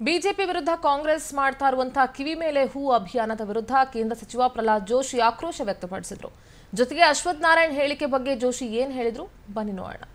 BJP ವಿರುದ್ಧ ಕಾಂಗ್ರೆಸ್ ಮಾಡ್ತಾ ಇರುವಂತಹ ಕಿವಿ ಮೇಲೆ ಹೂ ಅಭಿಯಾನದ ವಿರುದ್ಧ ಕೇಂದ್ರ ಸಚಿವ ಪ್ರಹ್ಲಾದ್ ಜೋಶಿ ಆಕ್ರೋಶ ವ್ಯಕ್ತಪಡಿಸಿದ್ರು ಜೊತೆಗೆ ಅಶ್ವಥ್ ನಾರಾಯಣ್ ಹೇಳಿಕೆ ಬಗ್ಗೆ ಜೋಶಿ ಏನ್ ಹೇಳಿದ್ರು ಬನ್ನಿ ನೋಡೋಣ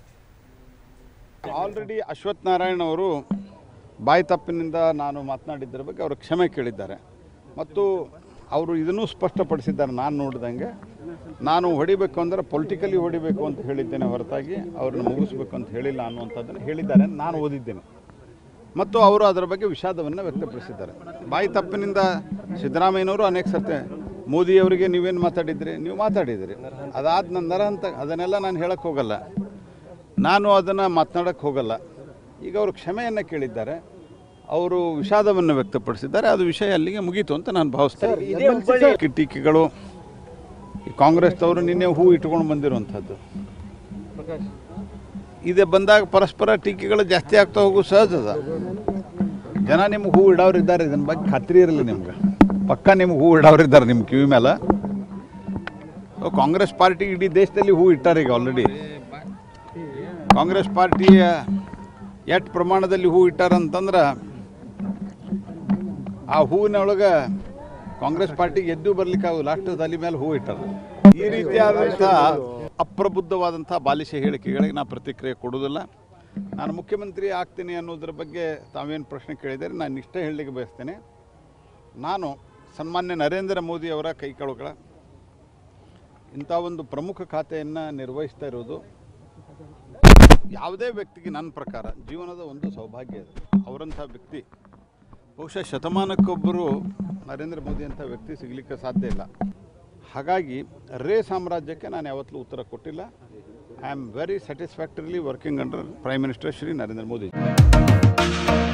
ಆಲ್ರೆಡಿ ಅಶ್ವಥ್ ನಾರಾಯಣ್ ಅವರು ಬಾಯಿ ತಪ್ಪಿನಿಂದ ನಾನು ಮಾತನಾಡಿದ್ದರ ಬಗ್ಗೆ ಅವರು ಕ್ಷಮೆ ಕೇಳಿದ್ದಾರೆ ಮತ್ತು ಅವರು ಇದನ್ನೂ ಸ್ಪಷ್ಟಪಡಿಸಿದ್ದಾರೆ ನಾನು ನೋಡಿದಂಗೆ ನಾನು ಹೊಡಿಬೇಕು ಅಂದರೆ ಪೊಲಿಟಿಕಲಿ ಹೊಡಿಬೇಕು ಅಂತ ಹೇಳಿದ್ದೇನೆ ಹೊರತಾಗಿ ಅವ್ರನ್ನ ಮುಗಿಸ್ಬೇಕು ಅಂತ ಹೇಳಿಲ್ಲ ಅನ್ನುವಂಥದ್ದನ್ನು ಹೇಳಿದ್ದಾರೆ ನಾನು ಓದಿದ್ದೇನೆ ಮತ್ತು ಅವರು ಅದರ ಬಗ್ಗೆ ವಿಷಾದವನ್ನು ವ್ಯಕ್ತಪಡಿಸಿದ್ದಾರೆ ಬಾಯಿ ತಪ್ಪಿನಿಂದ ಸಿದ್ದರಾಮಯ್ಯನವರು ಅನೇಕ ಸರ್ತಿ ಮೋದಿಯವರಿಗೆ ನೀವೇನು ಮಾತಾಡಿದ್ರಿ ನೀವು ಮಾತಾಡಿದಿರಿ ಅದಾದ ನಂತರ ಅಂತ ಅದನ್ನೆಲ್ಲ ನಾನು ಹೇಳಕ್ಕೆ ಹೋಗಲ್ಲ ನಾನು ಅದನ್ನು ಮಾತನಾಡಕ್ಕೆ ಹೋಗಲ್ಲ ಈಗ ಅವರು ಕ್ಷಮೆಯನ್ನು ಕೇಳಿದ್ದಾರೆ ಅವರು ವಿಷಾದವನ್ನು ವ್ಯಕ್ತಪಡಿಸಿದ್ದಾರೆ ಅದು ವಿಷಯ ಅಲ್ಲಿಗೆ ಮುಗೀತು ಅಂತ ನಾನು ಭಾವಿಸ್ತೇನೆ ಈ ಟೀಕೆಗಳು ಈ ಕಾಂಗ್ರೆಸ್ದವರು ನಿನ್ನೆ ಹೂ ಇಟ್ಕೊಂಡು ಬಂದಿರುವಂಥದ್ದು ಇದೆ ಬಂದಾಗ ಪರಸ್ಪರ ಟೀಕೆಗಳು ಜಾಸ್ತಿ ಆಗ್ತಾ ಹೋಗು ಸಹಜ ಅದ ಜನ ನಿಮ್ಗೆ ಹೂ ಇಡೋರು ಇದ್ದಾರೆ ಇದನ್ನ ಬಗ್ಗೆ ಖಾತ್ರಿ ಇರಲಿ ನಿಮ್ಗೆ ಪಕ್ಕ ನಿಮ್ಗೆ ಹೂ ಇಡೋರು ಇದ್ದಾರೆ ನಿಮ್ಮ ಕಿವಿ ಮೇಲೆ ಸೊ ಕಾಂಗ್ರೆಸ್ ಪಾರ್ಟಿ ಇಡೀ ದೇಶದಲ್ಲಿ ಹೂ ಇಟ್ಟಾರೆ ಈಗ ಆಲ್ರೆಡಿ ಕಾಂಗ್ರೆಸ್ ಪಾರ್ಟಿಯ ಎಷ್ಟು ಪ್ರಮಾಣದಲ್ಲಿ ಹೂ ಇಟ್ಟಾರಂತಂದ್ರೆ ಆ ಹೂವಿನೊಳಗೆ ಕಾಂಗ್ರೆಸ್ ಪಾರ್ಟಿಗೆ ಎದ್ದು ಬರ್ಲಿಕ್ಕಾಗ ಲಾಸ್ಟ್ ತಲೆ ಮೇಲೆ ಹೂ ಇಟ್ಟಾರ ಈ ರೀತಿಯಾದಂಥ ಅಪ್ರಬುದ್ಧವಾದಂಥ ಬಾಲಿಶ ಹೇಳಿಕೆಗಳಿಗೆ ನಾನು ಪ್ರತಿಕ್ರಿಯೆ ಕೊಡೋದಿಲ್ಲ ನಾನು ಮುಖ್ಯಮಂತ್ರಿ ಆಗ್ತೀನಿ ಅನ್ನೋದ್ರ ಬಗ್ಗೆ ತಾವೇನು ಪ್ರಶ್ನೆ ಕೇಳಿದರೆ ನಾನು ಇಷ್ಟೇ ಹೇಳಲಿಕ್ಕೆ ಬಯಸ್ತೇನೆ ನಾನು ಸನ್ಮಾನ್ಯ ನರೇಂದ್ರ ಮೋದಿ ಅವರ ಕೈಕಳುಗಳ ಇಂಥ ಒಂದು ಪ್ರಮುಖ ಖಾತೆಯನ್ನು ನಿರ್ವಹಿಸ್ತಾ ಇರೋದು ಯಾವುದೇ ವ್ಯಕ್ತಿಗೆ ನನ್ನ ಪ್ರಕಾರ ಜೀವನದ ಒಂದು ಸೌಭಾಗ್ಯ ಇದೆ ಅವರಂಥ ವ್ಯಕ್ತಿ ಬಹುಶಃ ಶತಮಾನಕ್ಕೊಬ್ಬರು ನರೇಂದ್ರ ಮೋದಿ ಅಂಥ ವ್ಯಕ್ತಿ ಸಿಗಲಿಕ್ಕೆ ಸಾಧ್ಯ ಇಲ್ಲ ಹಾಗಾಗಿ ರೇ ಸಾಮ್ರಾಜ್ಯಕ್ಕೆ ನಾನು ಯಾವತ್ತೂ ಉತ್ತರ ಕೊಟ್ಟಿಲ್ಲ I am very satisfactorily working under prime minister Shri Narendra Modi